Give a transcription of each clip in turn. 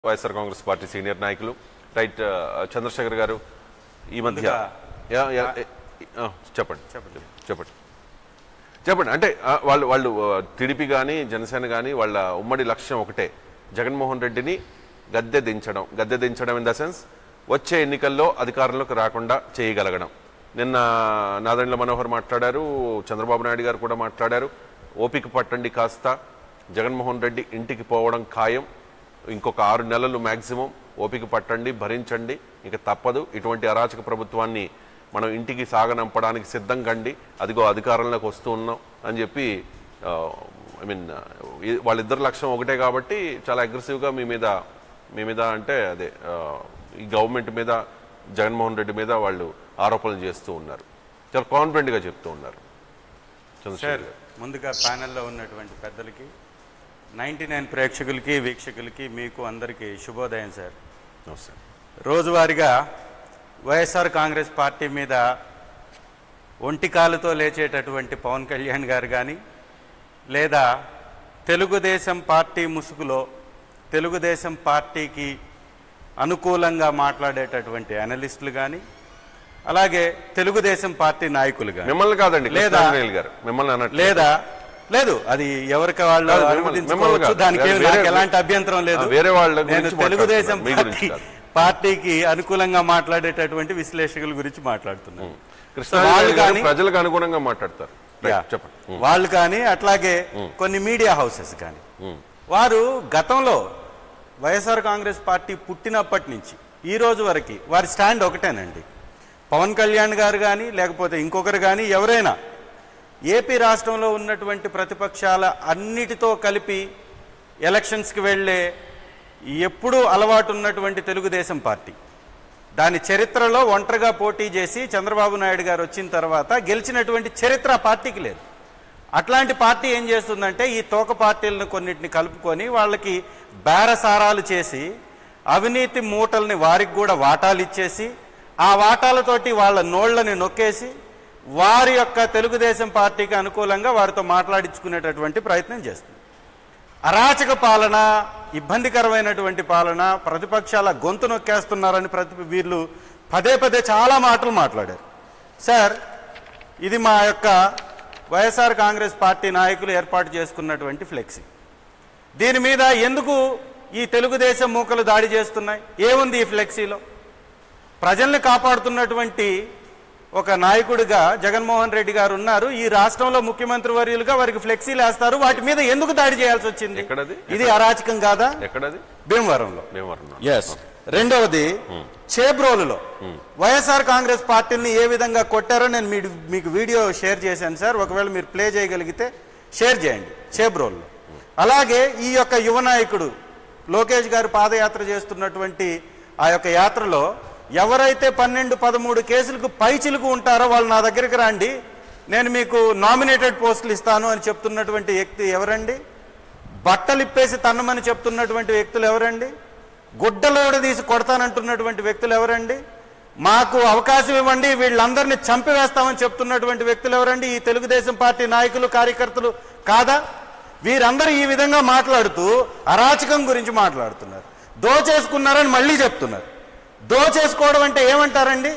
YSR Congress party senior నాయకులు right ఆ, చంద్రశేఖర్ గారు ఈ మధ్య ముందుగా- యా, యా, ఏ, ఆ, చెప్పండి చెప్పండి చెప్పండి చెప్పండి అంటే ఆ, వాళ్ళు వాళ్ళు టీడీపీ కానీ జనసేన కానీ వాళ్ళ ఉమ్మడి లక్ష్యం ఒకటే జగన్మోహన్ రెడ్డిని గద్దె దించడం గద్దె దించడం ఇన్ ద సెన్స్ వచ్చే ఎన్నికల్లో అధికారంలోకి రాకుండా చేయగలగడం నిన్న నాదండ్ల మనోహర్ మాట్లాడారు చంద్రబాబు నాయుడు గారు కూడా మాట్లాడారు ఓపిక పట్టండి కాస్త జగన్మోహన్ రెడ్డి ఇంటికి పోవడం ఖాయం ఇంకొక ఆరు నెలలు మ్యాక్సిమం ఓపిక పట్టండి భరించండి ఇక తప్పదు ఇటువంటి అరాచక ప్రభుత్వాన్ని మనం ఇంటికి సాగనంపడానికి సిద్ధం కండి అదిగో అధికారంలోకి వస్తూ ఉన్నాం అని చెప్పి ఐ మీన్ వాళ్ళిద్దరు లక్ష్యం ఒకటే కాబట్టి చాలా అగ్రెసివ్గా మీ మీద మీ మీద అంటే అదే ఆ, ఈ గవర్నమెంట్ మీద జగన్మోహన్ రెడ్డి మీద వాళ్ళు ఆరోపణలు చేస్తూ ఉన్నారు చాలా కాన్ఫిడెంట్గా చెప్తూ ఉన్నారు చంద్రశేఖర్ సార్ గారు ముందుగా ప్యానెల్లో ఉన్నటువంటి పెద్దలకి నైంటీ నైన్ ప్రేక్షకులకి వీక్షకులకి మీకు అందరికీ శుభోదయం సార్ నమస్తే రోజువారీగా వైఎస్ఆర్ కాంగ్రెస్ పార్టీ మీద ఒంటికాలుతో లేచేటటువంటి పవన్ కళ్యాణ్ గారు కానీ లేదా తెలుగుదేశం పార్టీ ముసుగులో తెలుగుదేశం పార్టీకి అనుకూలంగా మాట్లాడేటటువంటి అనలిస్టులు కానీ అలాగే తెలుగుదేశం పార్టీ నాయకులు కానీ మిమ్మల్ని కాదండి లేదా- కృష్ణాంజనేయులు గారు మిమ్మల్ని అన్నట్టు లేదా లేదు అది ఎవరికి వాళ్ళు కాదు, మిమ్మల్ని- అనుమతించుకోవచ్చు మిమ్మల్ని కాదు. దానికి ఏం- వేరే- నాకు ఎలాంటి అభ్యంతరం లేదు ఆ, వేరే వాళ్ళ నేను గురించి తెలుగుదేశం మాట్లాడుతున్నాను, మీ గురించి పార్టీ కాదు. పార్టీకి అనుకూలంగా మాట్లాడేటటువంటి విశ్లేషకుల గురించి మాట్లాడుతున్నాను కృష్ణాంజనేయులు వాళ్ళు గారు కానీ- ప్రజలకు అనుగుణంగా మాట్లాడతారు రైట్, యా. చెప్పండి ఉం. వాళ్ళు కానీ అట్లాగే కొన్ని మీడియా హౌసెస్ కానీ ఉం. వారు గతంలో వైఎస్ఆర్ కాంగ్రెస్ పార్టీ పుట్టినప్పటి నుంచి ఈ రోజు వరకు వారి స్టాండ్ ఒకటేనండి పవన్ కళ్యాణ్ గారు కానీ లేకపోతే ఇంకొకరు కానీ ఎవరైనా ఏపీ రాష్ట్రంలో ఉన్నటువంటి ప్రతిపక్షాల అన్నిటితో కలిపి ఎలక్షన్స్కి వెళ్ళే ఎప్పుడూ అలవాటు ఉన్నటువంటి తెలుగుదేశం పార్టీ దాని చరిత్రలో ఒంటరిగా పోటీ చేసి చంద్రబాబు నాయుడు గారు వచ్చిన తర్వాత గెలిచినటువంటి చరిత్ర ఆ పార్టీకి లేదు అట్లాంటి పార్టీ ఏం చేస్తుందంటే ఈ తోక పార్టీలను కొన్నిటిని కలుపుకొని వాళ్ళకి బేరసారాలు చేసి అవినీతి మూటల్ని వారికి కూడా వాటాలు ఇచ్చేసి ఆ వాటాలతోటి వాళ్ళ నోళ్లని నొక్కేసి వారి యొక్క తెలుగుదేశం పార్టీకి అనుకూలంగా వారితో మాట్లాడించుకునేటటువంటి ప్రయత్నం చేస్తుంది అరాచక పాలన ఇబ్బందికరమైనటువంటి పాలన ప్రతిపక్షాల గొంతు నొక్కేస్తున్నారని ప్రతి వీళ్ళు పదే పదే చాలా మాటలు మాట్లాడారు సార్ ఇది మా యొక్క వైఎస్ఆర్ కాంగ్రెస్ పార్టీ నాయకులు ఏర్పాటు చేసుకున్నటువంటి ఫ్లెక్సీ దీని మీద ఎందుకు ఈ తెలుగుదేశం మూకలు దాడి చేస్తున్నాయి ఏముంది ఈ ఫ్లెక్సీలో ప్రజల్ని కాపాడుతున్నటువంటి ఒక నాయకుడిగా జగన్మోహన్ రెడ్డి గారు ఉన్నారు ఈ రాష్ట్రంలో ముఖ్యమంత్రి వర్యులుగా వారికి ఫ్లెక్సీలు వేస్తారు వాటి మీద ఎందుకు దాడి చేయాల్సి వచ్చింది ఎక్కడది? ఇది అరాచకం కాదా ఎక్కడది భీమవరంలో భీమవరం ఎస్ రెండవది చేబ్రోలులో వైఎస్ఆర్ కాంగ్రెస్ పార్టీని ఏ విధంగా కొట్టారో నేను మీ మీకు వీడియో షేర్ చేశాను సార్ ఒకవేళ మీరు ప్లే చేయగలిగితే షేర్ చేయండి చేబ్రోల్లో అలాగే ఈ యొక్క యువ నాయకుడు లోకేష్ గారు పాదయాత్ర చేస్తున్నటువంటి ఆ యొక్క యాత్రలో ఎవరైతే పన్నెండు పదమూడు కేసులకు పై చిలుకు ఉంటారో వాళ్ళు నా దగ్గరికి రండి నేను మీకు నామినేటెడ్ పోస్టులు ఇస్తాను అని చెప్తున్నటువంటి వ్యక్తి ఎవరండి బట్టలు ఇప్పేసి తన్నమని చెప్తున్నటువంటి వ్యక్తులు ఎవరండి గుడ్డలోడ తీసి కొడతానంటున్నటువంటి వ్యక్తులు ఎవరండి మాకు అవకాశం ఇవ్వండి వీళ్ళందరినీ చంపివేస్తామని చెప్తున్నటువంటి వ్యక్తులు ఎవరండి ఈ తెలుగుదేశం పార్టీ నాయకులు కార్యకర్తలు కాదా వీరందరూ ఈ విధంగా మాట్లాడుతూ అరాచకం గురించి మాట్లాడుతున్నారు దోచేసుకున్నారని మళ్ళీ చెప్తున్నారు దోచేసుకోవడం అంటే ఏమంటారండి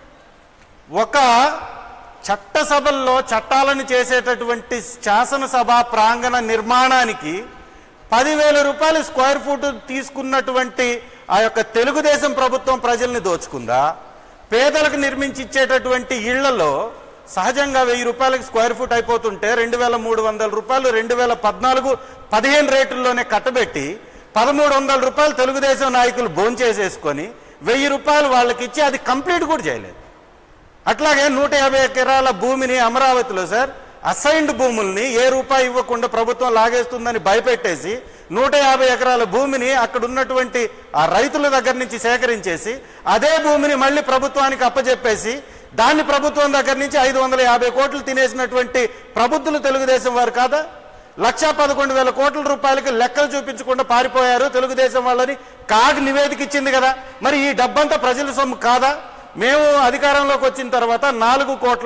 ఒక చట్టసభల్లో చట్టాలను చేసేటటువంటి శాసనసభ ప్రాంగణ నిర్మాణానికి పదివేల రూపాయలు స్క్వేర్ ఫుట్ తీసుకున్నటువంటి ఆ యొక్క తెలుగుదేశం ప్రభుత్వం ప్రజల్ని దోచుకుందా పేదలకు నిర్మించి ఇచ్చేటటువంటి ఇళ్లలో సహజంగా వెయ్యి రూపాయలకి స్క్వేర్ ఫుట్ అయిపోతుంటే రెండు వేల మూడు వందల రూపాయలు రెండు వేల పద్నాలుగు పదిహేను రేటుల్లోనే కట్టబెట్టి పదమూడు వందల రూపాయలు తెలుగుదేశం నాయకులు భోంచేసేసుకొని వెయ్యి రూపాయలు వాళ్ళకి ఇచ్చి అది కంప్లీట్ కూడా చేయలేదు అట్లాగే నూట యాభై ఎకరాల భూమిని అమరావతిలో సార్ అసైన్డ్ భూముల్ని ఏ రూపాయి ఇవ్వకుండా ప్రభుత్వం లాగేస్తుందని భయపెట్టేసి నూట యాభై ఎకరాల భూమిని అక్కడ ఉన్నటువంటి ఆ రైతుల దగ్గర నుంచి సేకరించేసి అదే భూమిని మళ్ళీ ప్రభుత్వానికి అప్పజెప్పేసి దాన్ని ప్రభుత్వం దగ్గర నుంచి ఐదు వందల యాభై కోట్లు తినేసినటువంటి ప్రబుద్ధులు తెలుగుదేశం వారు కాదా లక్షా పదకొండు వేల కోట్ల రూపాయలకి లెక్కలు చూపించకుండా పారిపోయారు తెలుగుదేశం వాళ్ళని కాగ్ నివేదిక ఇచ్చింది కదా మరి ఈ డబ్బంతా ప్రజల సొమ్ము కాదా మేము అధికారంలోకి వచ్చిన తర్వాత నాలుగు కోట్ల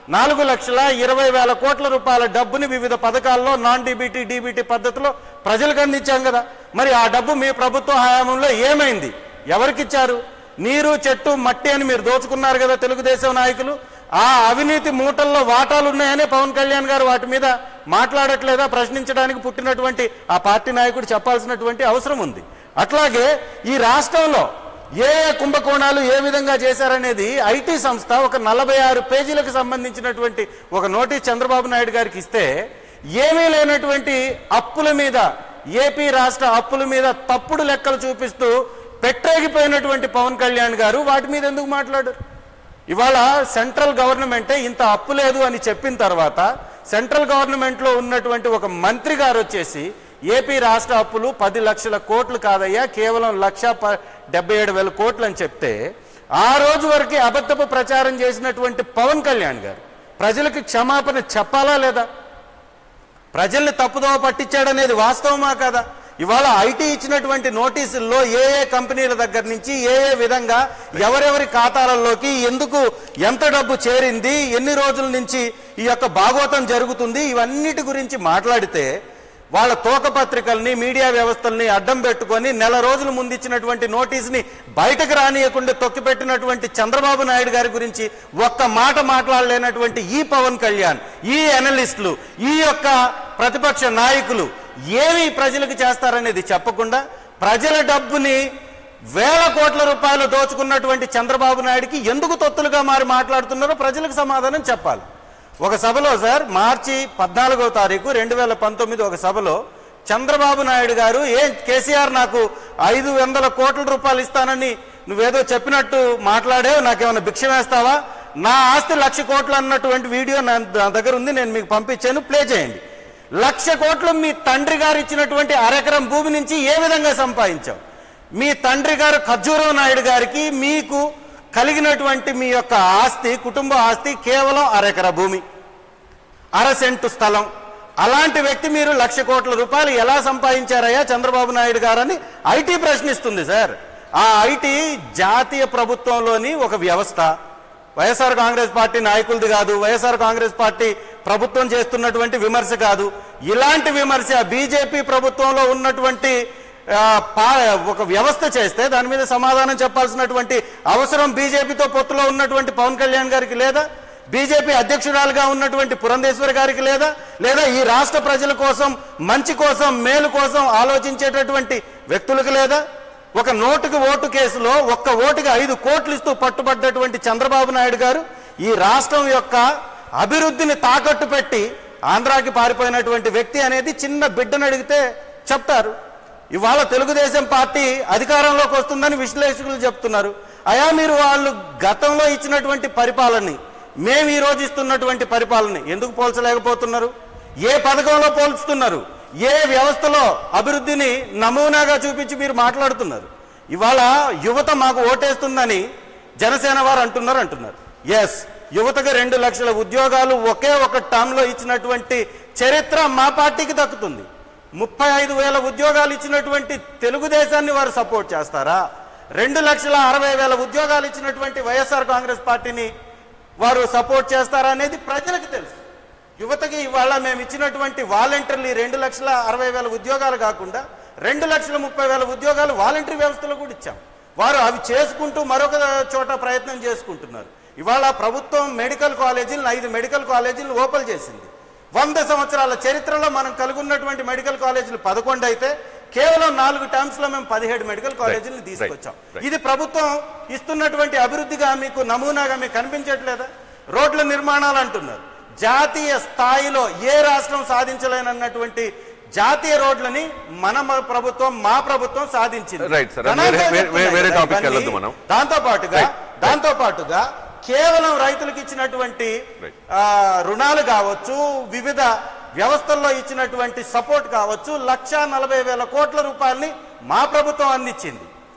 నాలుగు లక్షల ఇరవై వేల కోట్ల రూపాయల డబ్బుని వివిధ పథకాల్లో నాన్ డీబీటీ డీబీటీ పద్ధతిలో ప్రజలకు అందించాం కదా మరి ఆ డబ్బు మీ ప్రభుత్వ హయాంలో ఏమైంది ఎవరికిచ్చారు నీరు చెట్టు మట్టి అని మీరు దోచుకున్నారు కదా తెలుగుదేశం నాయకులు ఆ అవినీతి మూటల్లో వాటాలు ఉన్నాయని పవన్ కళ్యాణ్ గారు వాటి మీద మాట్లాడట్లేదా ప్రశ్నించడానికి పుట్టినటువంటి ఆ పార్టీ నాయకుడు చెప్పాల్సినటువంటి అవసరం ఉంది అట్లాగే ఈ రాష్ట్రంలో ఏ ఏ కుంభకోణాలు ఏ విధంగా చేశారనేది ఐటీ సంస్థ ఒక నలభై ఆరు పేజీలకు సంబంధించినటువంటి ఒక నోటీస్ చంద్రబాబు నాయుడు గారికి ఇస్తే ఏమీ లేనటువంటి అప్పుల మీద ఏపీ రాష్ట్ర అప్పుల మీద తప్పుడు లెక్కలు చూపిస్తూ పెట్టేగిపోయినటువంటి పవన్ కళ్యాణ్ గారు వాటి మీద ఎందుకు మాట్లాడరు ఇవాళ సెంట్రల్ గవర్నమెంటే ఇంత అప్పు లేదు అని చెప్పిన తర్వాత సెంట్రల్ గవర్నమెంట్లో ఉన్నటువంటి ఒక మంత్రి గారు వచ్చేసి ఏపీ రాష్ట్ర అప్పులు పది లక్షల కోట్లు కాదయ్యా కేవలం లక్ష ప- డెబ్బై ఏడు వేల కోట్లు అని చెప్తే ఆ రోజు వరకు అబద్ధపు ప్రచారం చేసినటువంటి పవన్ కళ్యాణ్ గారు ప్రజలకు క్షమాపణ చెప్పాలా లేదా ప్రజల్ని తప్పుదోవ పట్టించాడనేది వాస్తవమా కదా ఇవాళ ఐటీ ఇచ్చినటువంటి నోటీసుల్లో ఏ ఏ కంపెనీల దగ్గర నుంచి ఏ ఏ విధంగా ఎవరెవరి ఖాతాలలోకి ఎందుకు ఎంత డబ్బు చేరింది ఎన్ని రోజుల నుంచి ఈ యొక్క భాగోతం జరుగుతుంది ఇవన్నిటి గురించి మాట్లాడితే వాళ్ళ తోక పత్రికల్ని మీడియా వ్యవస్థల్ని అడ్డం పెట్టుకొని నెల రోజుల ముందు ఇచ్చినటువంటి నోటీస్ని బయటకు రానియకుండా తొక్కిపెట్టినటువంటి చంద్రబాబు నాయుడు గారి గురించి ఒక్క మాట మాట్లాడలేనటువంటి ఈ పవన్ కళ్యాణ్ ఈ అనలిస్టులు ఈ యొక్క ప్రతిపక్ష నాయకులు ఏమి ప్రజలకు చేస్తారనేది చెప్పకుండా ప్రజల డబ్బుని వేల కోట్ల రూపాయలు దోచుకున్నటువంటి చంద్రబాబు నాయుడికి ఎందుకు తొత్తులుగా మారి మాట్లాడుతున్నారో ప్రజలకు సమాధానం చెప్పాలి ఒక సభలో సార్ మార్చి పద్నాలుగో తారీఖు రెండు వేల పంతొమ్మిది ఒక సభలో చంద్రబాబు నాయుడు గారు ఏ కేసీఆర్ నాకు ఐదు వందల కోట్ల రూపాయలు ఇస్తానని నువ్వేదో చెప్పినట్టు మాట్లాడావు నాకేమైనా భిక్ష వేస్తావా నా ఆస్తి లక్ష కోట్లు అన్నటువంటి వీడియో నా నా దగ్గర ఉంది నేను మీకు పంపించాను ప్లే చేయండి లక్ష కోట్లు మీ తండ్రి గారు ఇచ్చినటువంటి అరెకరం భూమి నుంచి ఏ విధంగా సంపాదించావు మీ తండ్రి గారు ఖర్జూరం నాయుడు గారికి మీకు కలిగినటువంటి మీ యొక్క ఆస్తి కుటుంబ ఆస్తి కేవలం అరెకర భూమి అర సెంటు స్థలం అలాంటి వ్యక్తి మీరు లక్ష కోట్ల రూపాయలు ఎలా సంపాదించారయ్యా చంద్రబాబు నాయుడు గారని ఐటీ ప్రశ్నిస్తుంది సార్ ఆ ఐటీ జాతీయ ప్రభుత్వంలోని ఒక వ్యవస్థ వైఎస్ఆర్ కాంగ్రెస్ పార్టీ నాయకులది కాదు వైఎస్ఆర్ కాంగ్రెస్ పార్టీ ప్రభుత్వం చేస్తున్నటువంటి విమర్శ కాదు ఇలాంటి విమర్శ బీజేపీ ప్రభుత్వంలో ఉన్నటువంటి ఆ, పా- ఒక వ్యవస్థ చేస్తే దాని మీద సమాధానం చెప్పాల్సినటువంటి అవసరం బీజేపీతో పొత్తులో ఉన్నటువంటి పవన్ కళ్యాణ్ గారికి లేదా బీజేపీ అధ్యక్షురాలుగా ఉన్నటువంటి పురంధేశ్వరి గారికి లేదా లేదా ఈ రాష్ట్ర ప్రజల కోసం మంచి కోసం మేలు కోసం ఆలోచించేటటువంటి వ్యక్తులకు లేదా ఒక నోటుకి ఓటు కేసులో ఒక్క ఓటుకి ఐదు కోట్లు ఇస్తూ పట్టుబడ్డటువంటి చంద్రబాబు నాయుడు గారు ఈ రాష్ట్రం యొక్క అభివృద్ధిని తాకట్టు పెట్టి ఆంధ్రాకి పారిపోయినటువంటి వ్యక్తి అనేది చిన్న బిడ్డను అడిగితే చెప్తారు ఇవాళ తెలుగుదేశం పార్టీ అధికారంలోకి వస్తుందని విశ్లేషకులు చెప్తున్నారు అయా మీరు వాళ్ళు గతంలో ఇచ్చినటువంటి పరిపాలనని మేము ఈ రోజు ఇస్తున్నటువంటి పరిపాలన ఎందుకు పోల్చలేకపోతున్నారు ఏ పథకంలో పోల్చుతున్నారు ఏ వ్యవస్థలో అభివృద్ధిని నమూనాగా చూపించి మీరు మాట్లాడుతున్నారు ఇవాళ యువత మాకు ఓటేస్తుందని జనసేన వారు అంటున్నారు అంటున్నారు ఎస్ యువతకు రెండు లక్షల ఉద్యోగాలు ఒకే ఒక టర్మ్ లో ఇచ్చినటువంటి చరిత్ర మా పార్టీకి దక్కుతుంది ముప్పై ఐదు వేల ఉద్యోగాలు ఇచ్చినటువంటి తెలుగుదేశాన్ని వారు సపోర్ట్ చేస్తారా రెండు లక్షల అరవై వేల ఉద్యోగాలు ఇచ్చినటువంటి వైఎస్ఆర్ కాంగ్రెస్ పార్టీని వారు సపోర్ట్ చేస్తారా అనేది ప్రజలకు తెలుసు యువతకి ఇవాళ మేము ఇచ్చినటువంటి వాలంటీర్లు ఈ రెండు లక్షల అరవై వేల ఉద్యోగాలు కాకుండా రెండు లక్షల ముప్పై వేల ఉద్యోగాలు వాలంటీర్ వ్యవస్థలో కూడా ఇచ్చాం వారు అవి చేసుకుంటూ మరొక చోట ప్రయత్నం చేసుకుంటున్నారు ఇవాళ ప్రభుత్వం మెడికల్ కాలేజీలను ఐదు మెడికల్ కాలేజీలను ఓపెన్ చేసింది వంద సంవత్సరాల చరిత్రలో మనం కలుగున్నటువంటి మెడికల్ కాలేజీలు పదకొండు అయితే కేవలం నాలుగు టర్మ్స్ లో మేము పదిహేడు మెడికల్ కాలేజీలను right, తీసుకొచ్చాం right. ఇది ప్రభుత్వం ఇస్తున్నటువంటి అభివృద్ధిగా మీకు నమూనాగా మీకు కనిపించట్లేదా రోడ్ల నిర్మాణాలు అంటున్నారు జాతీయ స్థాయిలో ఏ రాష్ట్రం సాధించలేనన్నటువంటి జాతీయ రోడ్లని మన మ- ప్రభుత్వం మా ప్రభుత్వం సాధించింది Right, sir. గణాంకాలు వేరే- వేరే- చెప్తున్నాయి వేరే కదా topic కి ఇవన్నీ. వెళ్ళొద్దు మనం. దాంతో పాటుగా Right. దాంతో పాటుగా కేవలం రైతులకు ఇచ్చినటువంటి Right. ఆ, రుణాలు కావచ్చు వివిధ వ్యవస్థల్లో ఇచ్చినటువంటి సపోర్ట్ కావచ్చు లక్ష నలభై వేల కోట్ల రూపాయలని మా ప్రభుత్వం అందించింది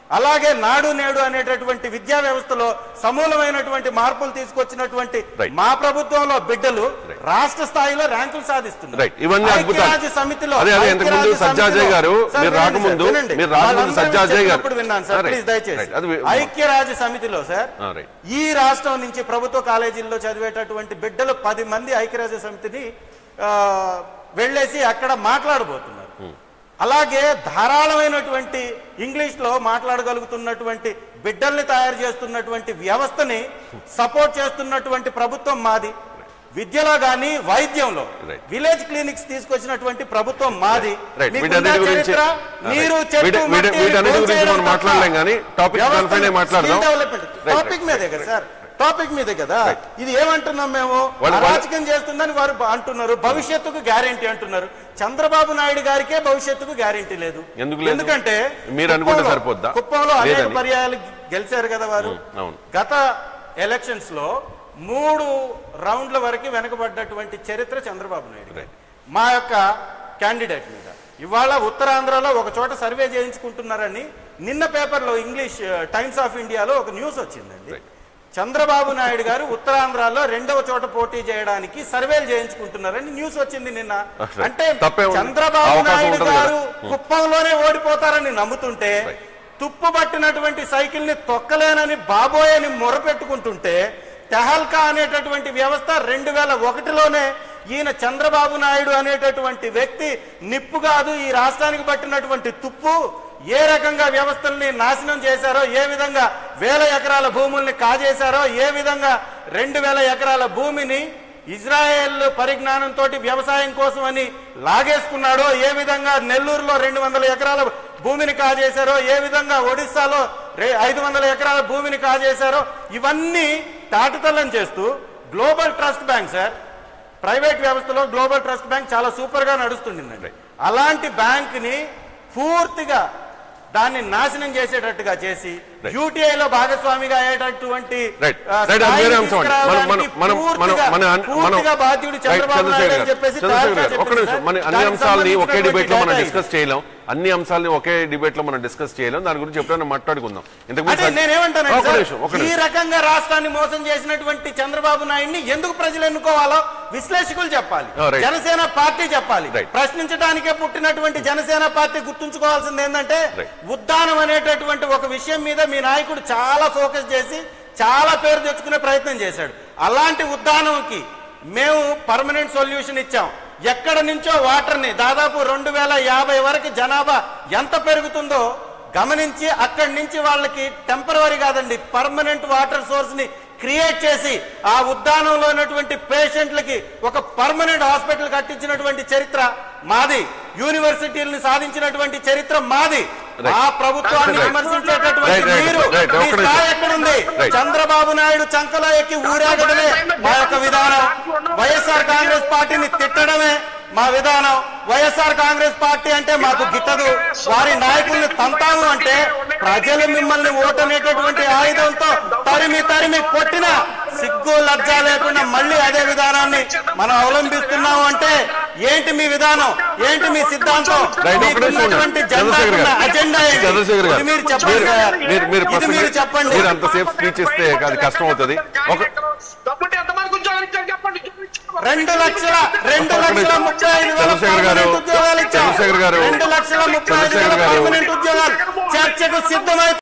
అలాగే నాడు నేడు అనేటటువంటి విద్యా వ్యవస్థలో సమూలమైనటువంటి మార్పులు తీసుకొచ్చినటువంటి Right. మా ప్రభుత్వంలో బిడ్డలు Right. రాష్ట్ర స్థాయిలో ర్యాంకులు సాధిస్తున్నారు Right. ఇవన్నీ అద్భుతాలు. ఐక్యరాజ్య సమితిలో అదే, అదే, ఇంతకు ముందు ఐక్యరాజ్య సజ్జాజయ్ సమితిలో- గారు, సార్, మీరు వినండి రాకముందు- సార్, వినండి. మీరు రాకముందు వాళ్ళందరూ సజ్జాజయ్ గారు- చెప్పినప్పుడు విన్నాను సార్ Right. ప్లీజ్ దయచేసి Right. అది వి- ఐక్యరాజ్య సమితిలో సార్ ఆ, రైట్ ఈ రాష్ట్రం నుంచి ప్రభుత్వ కాలేజీల్లో చదివేటటువంటి బిడ్డలు పది మంది ఐక్యరాజ్య సమితిని ఆ, వెళ్ళేసి అక్కడ మాట్లాడబోతున్నారు అలాగే ధారాళమైనటువంటి ఇంగ్లీష్లో మాట్లాడగలుగుతున్నటువంటి బిడ్డల్ని తయారు చేస్తున్నటువంటి వ్యవస్థని సపోర్ట్ చేస్తున్నటువంటి ప్రభుత్వం మాది విద్యలో గాని వైద్యంలో Right. విలేజ్ క్లినిక్స్ తీసుకొచ్చినటువంటి ప్రభుత్వం మాది Right. మీకుందా వీటన్నిటి గురించి- చరిత్ర? Right. నీరు వీటి- చెట్టు వీటి- మట్టి వీటన్నిటి గురించి భోంచేయడం మనం మాట్లాడలేం తప్ప కానీ topic వ్యవస్థలు- confine అయి మాట్లాడదాం. skill development. Right, topic right, మీదే right, కదా సార్ టాపిక్ మీదే కదా ఇది ఏమంటున్నాం మేము వాళ్ళు- వాళ్ళు- అరాచకం చేస్తుందని వారు బ- అంటున్నారు భవిష్యత్తుకు గ్యారెంటీ అంటున్నారు చంద్రబాబు నాయుడు గారికే భవిష్యత్తుకు గ్యారెంటీ లేదు ఎందుకు లేదు? ఎందుకంటే మీరు అనుకుంటే కుప్పంలో- సరిపోద్దా? కుప్పంలో అనేక లేదని. పర్యాయాలు గెలిచారు కదా వారు అవును గత ఎలక్షన్స్ లో మూడు రౌండ్ల వరకు వెనకబడ్డటువంటి చరిత్ర చంద్రబాబు నాయుడు గారి. మా యొక్క క్యాండిడేట్ మీద ఇవాళ ఉత్తరాంధ్రలో ఒక చోట సర్వే చేయించుకుంటున్నారని నిన్న పేపర్లో ఇంగ్లీష్ టైమ్స్ ఆఫ్ ఇండియాలో ఒక న్యూస్ వచ్చిందండి Right. చంద్రబాబు నాయుడు గారు ఉత్తరాంధ్రలో రెండవ చోట పోటీ చేయడానికి సర్వేలు చేయించుకుంటున్నారని న్యూస్ వచ్చింది నిన్న Right. అంటే తప్పే ఉంది. చంద్రబాబు అవకాశం నాయుడు ఉంటుంది గారు కదా. కుప్పంలోనే ఓడిపోతారని నమ్ముతుంటే Right. తుప్పు పట్టినటువంటి సైకిల్ ని తొక్కలేనని బాబోయ్ అని మొరపెట్టుకుంటుంటే తెహల్కా అనేటటువంటి వ్యవస్థ రెండు వేల ఒకటిలోనే ఈయన చంద్రబాబు నాయుడు అనేటటువంటి వ్యక్తి నిప్పు కాదు ఈ రాష్ట్రానికి పట్టినటువంటి తుప్పు ఏ రకంగా వ్యవస్థల్ని నాశనం చేశారో ఏ విధంగా వేల ఎకరాల భూముల్ని కాజేశారో ఏ విధంగా రెండు వేల ఎకరాల భూమిని ఇజ్రాయెల్ పరిజ్ఞానంతో వ్యవసాయం కోసం అని లాగేసుకున్నాడో ఏ విధంగా నెల్లూరులో రెండు వందల ఎకరాల భూమిని కాజేశారో ఏ విధంగా ఒడిస్సాలో రే ఐదు వందల ఎకరాల భూమిని కాజేశారో ఇవన్నీ తాటుతల్లం చేస్తూ Global Trust Bank sir private వ్యవస్థలో గ్లోబల్ ట్రస్ట్ బ్యాంక్ చాలా సూపర్ గా నడుస్తుండిందండి అలాంటి బ్యాంక్ ని పూర్తిగా దాన్ని నాశనం చేసేటట్టుగా చేసి Right. యూటీఐలో భాగస్వామిగా అయ్యేటటువంటి Right. ఆ, Right, అది స్థాయికి వేరే అంశం అండి. మనం- మనం- తీసుకురావడానికి మనం- మనం- పూర్తిగా- మన అన్- మనం- పూర్తిగా బాధ్యుడు Right, చంద్రబాబు చంద్రశేఖర్ నాయుడు గారు. అని చెప్పేసి చంద్రశేఖర్ తాజాగా గారు, ఒక్క చెప్పింది నిమిషం సార్. మన అన్ని దానికి అంశాలని ఒకే సంబంధించినటువంటి డిబేట్ లో మనం data ఇది. డిస్కస్ చేయలేం అన్ని అంశాలని ఒకే డిబేట్ లో మనం డిస్కస్ చేయలేం దాని గురించి ఎప్పుడైనా మాట్లాడుకుందాం ఇంతకు అంటే ముందు నేనేమంటానంటే ఒక్క సార్, నిమిషం ఒక్క ఈ నిమిషం రకంగా రాష్ట్రాన్ని మోసం చేసినటువంటి చంద్రబాబు నాయుడిని ఎందుకు ప్రజలు ఎన్నుకోవాలో విశ్లేషకులు చెప్పాలి Oh, right. జనసేన పార్టీ చెప్పాలి Right. ప్రశ్నించడానికే పుట్టినటువంటి జనసేన పార్టీ గుర్తుంచుకోవాల్సింది ఏంటంటే Right. ఉద్దానం అనేటటువంటి ఒక విషయం మీద మీ నాయకుడు చాలా ఫోకస్ చేసి చాలా పేరు తెచ్చుకునే ప్రయత్నం చేశాడు అలాంటి ఉద్దానంకి మేము పర్మనెంట్ సొల్యూషన్ ఇచ్చాం ఎక్కడ నుంచో వాటర్ని దాదాపు రెండు వేల యాభై వరకు జనాభా ఎంత పెరుగుతుందో గమనించి అక్కడి నుంచి వాళ్ళకి టెంపరవరీ కాదండి పర్మనెంట్ వాటర్ సోర్స్ ని క్రియేట్ చేసి ఆ ఉద్యానంలో ఉన్నటువంటి పేషెంట్లకి ఒక పర్మనెంట్ హాస్పిటల్ కట్టించినటువంటి చరిత్ర మాది యూనివర్సిటీలను సాధించినటువంటి చరిత్ర మాది Right. ఆ ప్రభుత్వాన్ని Right. విమర్శించేటటువంటి Right, right, మీరు right. మీ ఒక్క నిమిషం. స్థాయి ఎక్కడుంది Right. చంద్రబాబు నాయుడు చంకలో ఎక్కి ఊరేగడమే మా యొక్క విధానం వైఎస్ఆర్ కాంగ్రెస్ పార్టీని తిట్టడమే మా విధానం వైఎస్ఆర్ కాంగ్రెస్ పార్టీ అంటే మాకు గిట్టదు వారి నాయకుల్ని తంతాము అంటే ప్రజలు మిమ్మల్ని ఓటనేటటువంటి ఆయుధంతో తరిమి తరిమి కొట్టిన సిగ్గు లజ్జ లేకుండా మళ్ళీ అదే విధానాన్ని మనం అవలంబిస్తున్నాము అంటే ఏంటి మీ విధానం ఏంటి మీ సిద్ధాంతం రైట్ ఒక్క నిమిషం మీకున్నటువంటి ఉండండి. చంద్రశేఖర్ జెండాకున్న గారు అజెండా ఏంటి? చంద్రశేఖర్ గారు ఇది మీరు చెప్పండి మీరు- సార్. మీరు మీరు ఇది ప్రసంగి- మీరు చెప్పండి మీరు అంతసేపు స్పీచ్ ఇస్తే అది కష్టం అవుతుంది ఒక డబ్బుంటే ఎంతమందికి ఉద్యోగాలు ఇచ్చారు చెప్పండి రెండు లక్షల రెండు ఒక్క లక్షల నిమిషం. ముప్పై ఐదు వేల చంద్రశేఖర్ గారు, పర్మనెంట్ ఉద్యోగాలు ఇచ్చాం చంద్రశేఖర్ గారు, రెండు లక్షల ముప్పై ఐదు వేల చంద్రశేఖర్ గారు. పర్మనెంట్ ఉద్యోగాలు చర్చకు సిద్ధమై